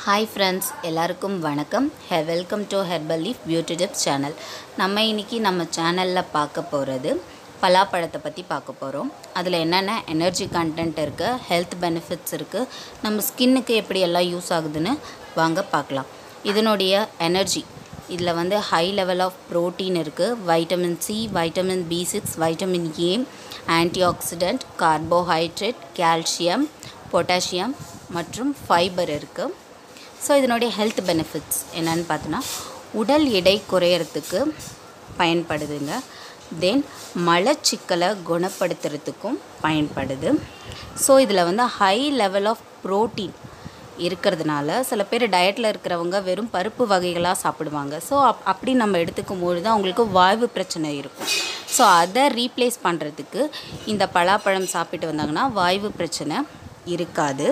hi friends எல்லாருக்கும் வணக்கம் hey welcome to herbal leaf beauty tips channel நம்ம இன்னைக்கு நம்ம சேனலில் பார்க்க போகிறது பலாப்பழத்தை பற்றி பார்க்க போகிறோம் அதில் என்னென்ன எனர்ஜி கண்டென்ட் இருக்குது ஹெல்த் பெனிஃபிட்ஸ் இருக்குது நம்ம ஸ்கின்னுக்கு எப்படி எல்லாம் யூஸ் ஆகுதுன்னு வாங்க பார்க்கலாம் இதனுடைய எனர்ஜி இதில் வந்து ஹை லெவல் ஆஃப் ப்ரோட்டீன் இருக்குது vitamin C vitamin B six vitamin A antioxidant carbohydrate calcium potassium மற்றும் ஃபைபர் இருக்குது ஸோ இதனுடைய ஹெல்த் பெனிஃபிட்ஸ் என்னன்னு பார்த்தோன்னா உடல் எடை குறையறதுக்கு பயன்படுதுங்க தென் மலச்சிக்கலை குணப்படுத்துறதுக்கும் பயன்படுது ஸோ இதில் வந்து ஹை லெவல் ஆஃப் ப்ரோட்டீன் இருக்கிறதுனால சில பேர் டயட்டில் இருக்கிறவங்க வெறும் பருப்பு வகைகளாக சாப்பிடுவாங்க ஸோ அப் அப்படி நம்ம எடுத்துக்கும் பொழுது அவங்களுக்கு வாய்வு பிரச்சனை இருக்கும் ஸோ அதை ரீப்ளேஸ் பண்ணுறதுக்கு இந்த பலாப்பழம் சாப்பிட்டு வந்தாங்கன்னா வாய்வு பிரச்சனை இருக்காது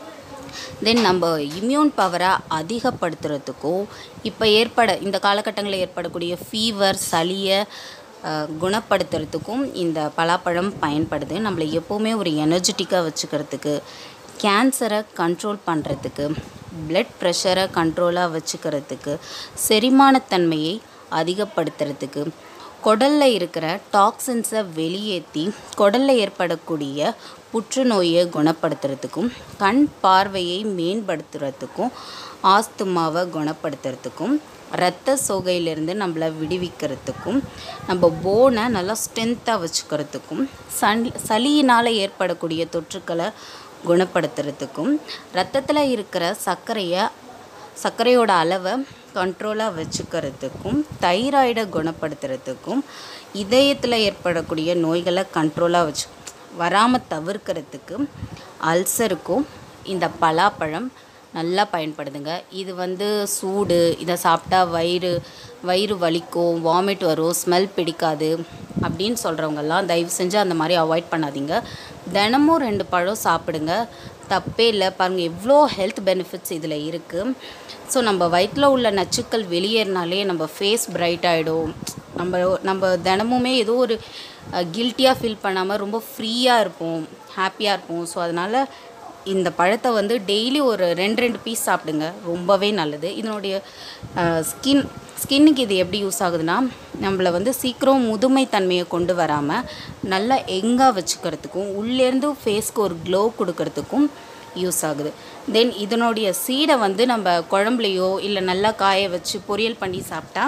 தென் நம்ம இம்யூன் பவரை அதிகப்படுத்துறதுக்கும் இப்போ ஏற்பட இந்த காலகட்டங்களில் ஏற்படக்கூடிய ஃபீவர் சளியை அஹ், குணப்படுத்துறதுக்கும் இந்த பலாப்பழம் பயன்படுது நம்மளை எப்போவுமே ஒரு எனர்ஜெட்டிக்காக வச்சுக்கிறதுக்கு கேன்சரை கண்ட்ரோல் பண்ணுறதுக்கு பிளட் ப்ரெஷரை கண்ட்ரோலாக வச்சுக்கிறதுக்கு செரிமானத்தன்மையை அதிகப்படுத்துறதுக்கு குடலில் இருக்கிற டாக்ஸின்ஸை வெளியேற்றி குடலில் ஏற்படக்கூடிய புற்றுநோயை குணப்படுத்துறதுக்கும் கண் பார்வையை மேம்படுத்துறதுக்கும் ஆஸ்துமாவை குணப்படுத்துறதுக்கும் இரத்த சோகையிலிருந்து நம்மளை விடுவிக்கிறதுக்கும் நம்ம போனை நல்லா ஸ்ட்ரென்த்தாக வச்சுக்கிறதுக்கும் சன் சளியினால் ஏற்படக்கூடிய தொற்றுக்களை குணப்படுத்துறதுக்கும் ரத்தத்தில் இருக்கிற சர்க்கரையை சர்க்கரையோட அளவை கண்ட்ரோலாக வச்சுக்கிறதுக்கும் தைராய்டை குணப்படுத்துறதுக்கும் இதயத்தில் ஏற்படக்கூடிய நோய்களை கண்ட்ரோலாக வச்சு வராமல் தவிர்க்கிறதுக்கு அல்சருக்கும் இந்த பலாப்பழம் நல்லா பயன்படுதுங்க இது வந்து சூடு இதை சாப்பிட்டா வயிறு வயிறு வலிக்கும் வாமிட் வரும் ஸ்மெல் பிடிக்காது அப்படின்னு சொல்கிறவங்கெல்லாம் தயவு செஞ்சு அந்த மாதிரி அவாய்ட் பண்ணாதீங்க தினமும் ரெண்டு பழம் சாப்பிடுங்க தப்பே இல்லை பாருங்கள் எவ்வளோ ஹெல்த் பெனிஃபிட்ஸ் இதில் இருக்குது ஸோ நம்ம வயிற்றில் உள்ள நச்சுக்கள் வெளியேறினாலே நம்ம ஃபேஸ் பிரைட் ஆகிடும் நம்ம நம்ம தினமுமே ஏதோ ஒரு கில்ட்டியாக ஃபீல் பண்ணாமல் ரொம்ப ஃப்ரீயாக இருப்போம் ஹாப்பியாக இருப்போம் ஸோ அதனால் இந்த பழத்தை வந்து டெய்லி ஒரு ரெண்டு ரெண்டு பீஸ் சாப்பிடுங்க ரொம்பவே நல்லது இதனுடைய ஸ்கின் ஸ்கின்னுக்கு இது எப்படி யூஸ் ஆகுதுன்னா நம்மளை வந்து சீக்கிரம் முதுமை தன்மையை கொண்டு வராமல் நல்லா எங்காக வச்சுக்கிறதுக்கும் உள்ளேருந்து ஃபேஸ்க்கு ஒரு க்ளோ கொடுக்கறதுக்கும் யூஸ் ஆகுது தென் இதனுடைய சீடை வந்து நம்ம குழம்புலையோ இல்லை நல்லா காய வச்சு பொரியல் பண்ணி சாப்பிட்டா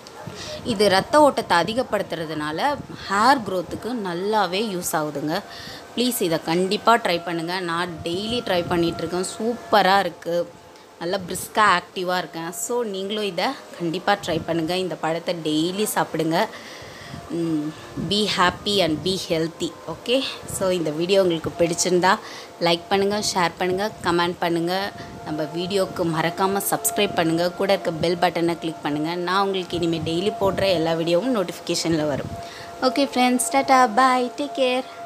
இது ரத்த ஓட்டத்தை அதிகப்படுத்துறதுனால ஹேர் க்ரோத்துக்கு நல்லாவே யூஸ் ஆகுதுங்க ப்ளீஸ் இதை கண்டிப்பாக ட்ரை பண்ணுங்கள் நான் டெய்லி ட்ரை பண்ணிகிட்ருக்கேன் சூப்பராக இருக்குது நல்லா பிரிஸ்காக ஆக்டிவாக இருக்கேன் ஸோ நீங்களும் இதை கண்டிப்பாக ட்ரை பண்ணுங்கள் இந்த பழத்தை டெய்லி சாப்பிடுங்க be happy and be healthy okay so இந்த வீடியோ உங்களுக்கு பிடிச்சிருந்தா லைக் பண்ணுங்கள் ஷேர் பண்ணுங்கள் கமெண்ட் பண்ணுங்கள் நம்ம வீடியோவுக்கு மறக்காமல் சப்ஸ்கிரைப் பண்ணுங்கள் கூட இருக்க பெல் பட்டனை கிளிக் பண்ணுங்கள் நான் உங்களுக்கு இனிமேல் டெய்லி போடுற எல்லா வீடியோவும் நோட்டிஃபிகேஷனில் வரும் okay friends tata bye take care